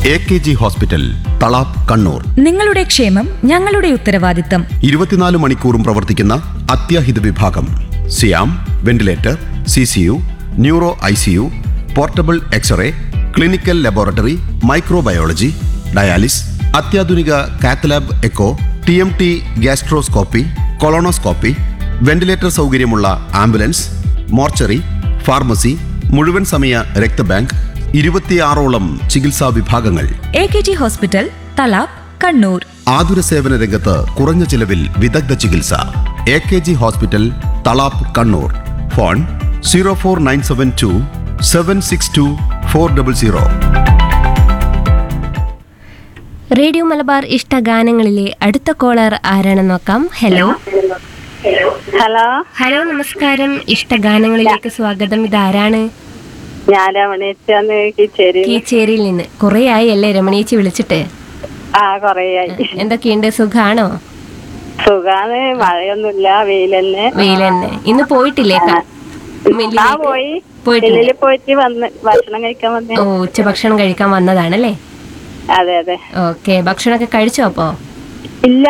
A K G hospital Thalap Kannur നിങ്ങളുടെ ക്ഷേമം ഞങ്ങളുടെ ഉത്തരവാദിത്തം ഇരുപത്തിനാല് മണിക്കൂറും പ്രവർത്തിക്കുന്ന അത്യാഹിത വിഭാഗം സിയാം ventilator C C U neuro I C U portable X-ray clinical laboratory microbiology dialysis അത്യാധുനിക cath lab echo T M T gastroscopy colonoscopy ventilator സൗകര്യമുള്ള ആംബുലൻസ് മോർച്ചറി ഫാർമസി മുഴുവൻ സമയ രക്തബാങ്ക് ഇരുപത്തിയാറോളം ചികിത്സാ വിഭാഗങ്ങൾ A K G hospital Thalap Kannur ആതുര സേവന രംഗത്ത് കുറഞ്ഞ ചിലവിൽ വിദഗ്ധ ചികിത്സ A K G hospital Thalap Kannur phone zero four nine seven two seven six two four double zero radio Malabar ഇഷ്ട ഗാനങ്ങളിലെ അടുത്ത കോളർ ആരാണെന്ന് നോക്കാം ഹലോ ഹലോ ഹലോ നമസ്കാരം ഇഷ്ട ഗാനങ്ങളിലേക്ക് സ്വാഗതം ഇതാരാണ് ഞാൻ രമണീച്ചാന്ന് കിച്ചേരി കീച്ചേരിയിൽ നിന്ന് കുറേ ആയി അല്ലേ രമണീച്ചി വിളിച്ചിട്ട് ആ കൊറേയായി എന്തൊക്കെയുണ്ട് സുഖാണോ സുഖാണ് മഴയൊന്നുമില്ല വെയിലന്നെ വെയിൽ തന്നെ ഇന്ന് പോയിട്ടില്ലേ ക- ആ മില്ലിലേക്ക്? പോയി പോയിട്ടില്ലേ വെളിയില് പോയിട്ട് വന്ന് ഭക്ഷണം കഴിക്കാൻ വന്നേ ഓ ഉച്ചഭക്ഷണം കഴിക്കാൻ വന്നതാണല്ലേ അതെ അതെ ഓക്കെ ഭക്ഷണമൊക്കെ കഴിച്ചോ അപ്പോ ഇല്ല